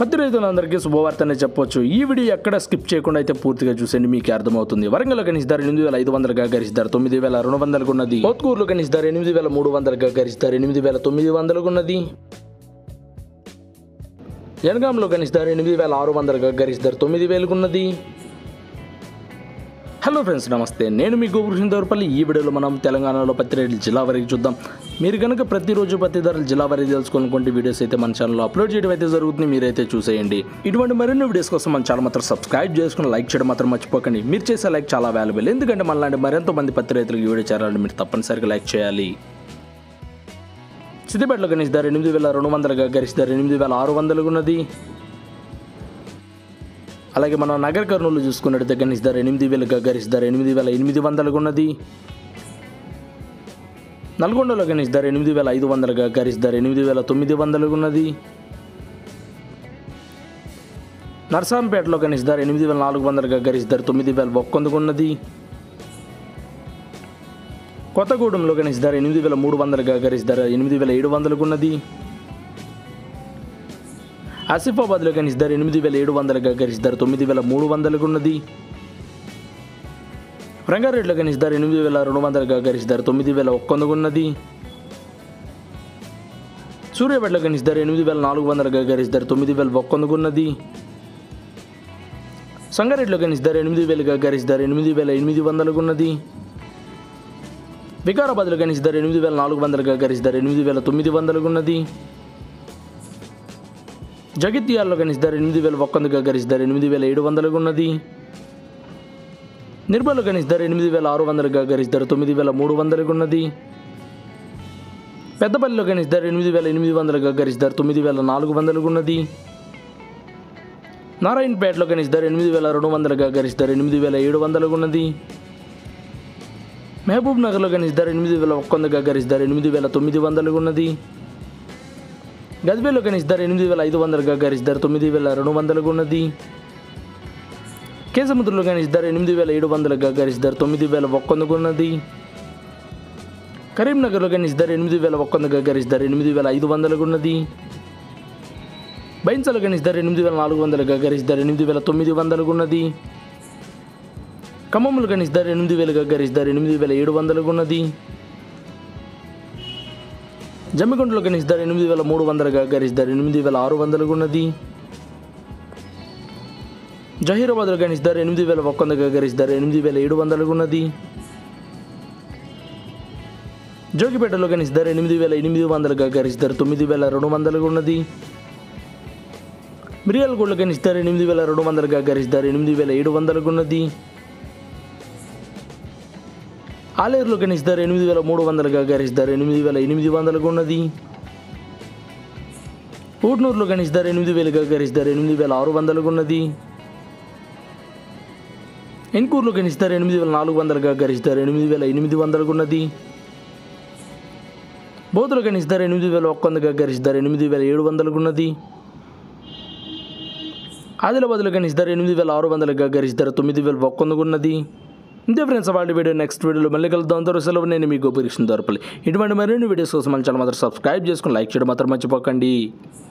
పత్తి రైతులందరికీ శుభవార్తనే చెప్పొచ్చు ఈ వీడియో ఎక్కడ స్కిప్ చేయకుండా అయితే పూర్తిగా చూసండి మీకు అర్థమవుతుంది వరంగల్ గణిస్తారు ఎనిమిది వేల ఐదు వందలుగా గరిస్తారు తొమ్మిది వేల రెండు వందలకు ఉన్నది కోత్కూరులో గణిస్తారు ఎనిమిది వేల మూడు వందలుగా గరిస్తారు ఎనిమిది వేల తొమ్మిది వందలకు ఉన్నది జనగాంలో గణిస్తారు ఎనిమిది వేల ఆరు వందలుగా గరిస్తారు తొమ్మిది వేలకు ఉన్నది హలో ఫ్రెండ్స్ నమస్తే నేను మీ గోపురుషం దూరపల్లి ఈ వీడియోలో మనం తెలంగాణలో పత్తి రేట్లు జిల్లా వరకు చూద్దాం మీరు కనుక ప్రతిరోజు పత్తి ధరలు జిల్లా వరకు తెలుసుకోనుకుంటే వీడియోస్ అయితే మన ఛానల్లో అప్లోడ్ చేయడం అయితే జరుగుతుంది మీరైతే చూసేయండి ఇటువంటి మరిన్ని వీడియోస్ కోసం మన ఛానల్ మాత్రం సబ్స్క్రైబ్ చేసుకుని లైక్ చేయడం మాత్రం మర్చిపోకండి మీరు చేసే లైక్ చాలా వాల్యుబుల్ ఎందుకంటే మనలాంటి మరింత మంది పత్తి రైతులకు ఈ వీడియో చేరాలని మీరు తప్పనిసరిగా లైక్ చేయాలి సిద్దిపేటలో గణిస్తారు ఎనిమిది వేల రెండు వందలుగా గరిస్తారు ఎనిమిది వేల ఆరు వందలుగా ఉన్నది అలాగే మనం నగర కర్నూలు చూసుకున్నట్టయితే గణిస్తారు ఎనిమిది వేలుగా గరిస్తారు ఎనిమిది వేల ఎనిమిది వందలుగా ఉన్నది నల్గొండలో గణిస్తారు ఎనిమిది వేల ఐదు వందలుగా గరిస్తారు ఎనిమిది వేల తొమ్మిది వందలుగా ఉన్నది నర్సాంపేటలో గణిస్తారు ఎనిమిది వేల నాలుగు వందలుగా గరిస్తారు తొమ్మిది వేల ఒక్కొందుకు ఉన్నది కొత్తగూడెంలో గణిస్తారు ఎనిమిది వేల మూడు వందలుగా గరిస్తారు ఎనిమిది వేల ఏడు వందలకు ఉన్నది ఆసిఫాబాద్లో గణిస్తారు ఎనిమిది వేల ఏడు వందలుగా గరిస్తారు తొమ్మిది వేల మూడు వందలకు ఉన్నది రంగారెడ్డిలో గణిస్తారు ఎనిమిది వేల రెండు వందలుగా గరిస్తారు తొమ్మిది వేల ఒక్కొందుకు ఉన్నది సూర్యాపేటలో గణిస్తారు ఎనిమిది వేల నాలుగు వందలుగా గరిస్తారు తొమ్మిది వేల ఒక్కొందుకు ఉన్నది సంగారెడ్డిలో గణిస్తారు ఎనిమిది వేలుగా గరిస్తారు ఎనిమిది వేల ఎనిమిది వందలకు ఉన్నది వికారాబాద్లో గణిస్తారు ఎనిమిది వేల నాలుగు వందలుగా గరిస్తారు ఎనిమిది వేల తొమ్మిది వందలకు ఉన్నది జగిత్యాలలో గణిస్తారు ఎనిమిది వేల ఒక్కొందుగా గరిస్తారు ఎనిమిది వేల ఏడు వందలకు ఉన్నది నిర్మల్లో గణిస్తారు ఎనిమిది వేల ఆరు వందలుగా గరిస్తారు తొమ్మిది వేల మూడు వందలకు ఉన్నది పెద్దపల్లిలో గణిస్తారు ఎనిమిది వేల ఎనిమిది వందలుగా గరిస్తారు తొమ్మిది వేల నాలుగు వందలకు ఉన్నది నారాయణపేటలో గణిస్తారు ఎనిమిది వేల రెండు వందలుగా గరిస్తారు ఎనిమిది వేల ఏడు వందలకు ఉన్నది మహబూబ్ నగర్లో గణిస్తారు ఎనిమిది వేల ఒక్కొందుగా గరిస్తారు ఎనిమిది వేల తొమ్మిది వందలకు ఉన్నది గదిబేలో గణిస్తారు ఎనిమిది వేల ఐదు వందలుగా గరిస్తారు తొమ్మిది వేల రెండు వందలకు ఉన్నది కేసముద్రలో గణిస్తారు ఎనిమిది వేల ఏడు వందలుగా గరిస్తారు తొమ్మిది వేల ఒక్కొందుకు ఉన్నది కరీంనగర్లో గణిస్తారు ఎనిమిది వేల ఒక్కొందుగా గరిస్తారు ఎనిమిది వేల ఐదు వందలకు ఉన్నది బైన్సలో గణిస్తారు ఎనిమిది వేల నాలుగు వందలుగా గరిస్తారు ఎనిమిది వేల తొమ్మిది వందలకు ఉన్నది ఖమ్మంలో గణిస్తారు ఎనిమిది వేలుగా గరిస్తారు ఎనిమిది వేల ఏడు వందలకు ఉన్నది జమ్మిగుంటలో గణిస్తారు ఎనిమిది వేల మూడు వందలుగా గరిస్తారు ఎనిమిది వేల ఆరు వందలకు ఉన్నది జహీరాబాద్లో గణిస్తారు ఎనిమిది వేల ఒక్కొందగా గరిస్తారు ఎనిమిది వేల ఏడు వందలకు ఉన్నది జోగిపేటలో గణిస్తారు ఎనిమిది వేల ఎనిమిది వందలుగా గరిస్తారు తొమ్మిది వేల రెండు వందలకు ఉన్నది మిరియాలగూడలో గణిస్తారు ఎనిమిది వేల రెండు వందలుగా గరిస్తారు ఎనిమిది వేల ఏడు వందలకు ఉన్నది ఆలేరులో గణిస్తారు ఎనిమిది వేల మూడు వందలుగా గరిస్తారు ఎనిమిది వేల ఎనిమిది వందలకు ఉన్నది ఊట్నూరులో గణిస్తారు ఎనిమిది వేలుగా గరిస్తారు ఎనిమిది వేల ఆరు వందలకు ఉన్నది ఎన్కూరులో గణిస్తారు ఎనిమిది వేల నాలుగు వందలుగా గరిస్తారు ఎనిమిది వేల ఎనిమిది వందలకు ఉన్నది బోధులు గణిస్తారు ఎనిమిది వేల ఒక్కొందగా గరిస్తారు ఎనిమిది వేల ఏడు వందలకు ఉన్నది ఆదిలాబాద్లో గణిస్తారు ఎనిమిది వేల ఆరు వందలుగా గరిస్తారు తొమ్మిది వేల ఒక్కొందకు ఉన్నది ఇంతే ఫ్రెండ్స్ వాళ్ళ వీడియో నెక్స్ట్ వీడియోలో మళ్ళీ కలుద్దాం అంతవరకు సెలవు నేను మీకు ఉపయోగిస్తుంది దొరపలి ఇటువంటి మరిన్ని వీడియోస్ కోసం మన ఛానల్ మాత్రం సబ్స్క్రైబ్ చేసుకుని లైక్ చేయడం మాత్రం మర్చిపోకండి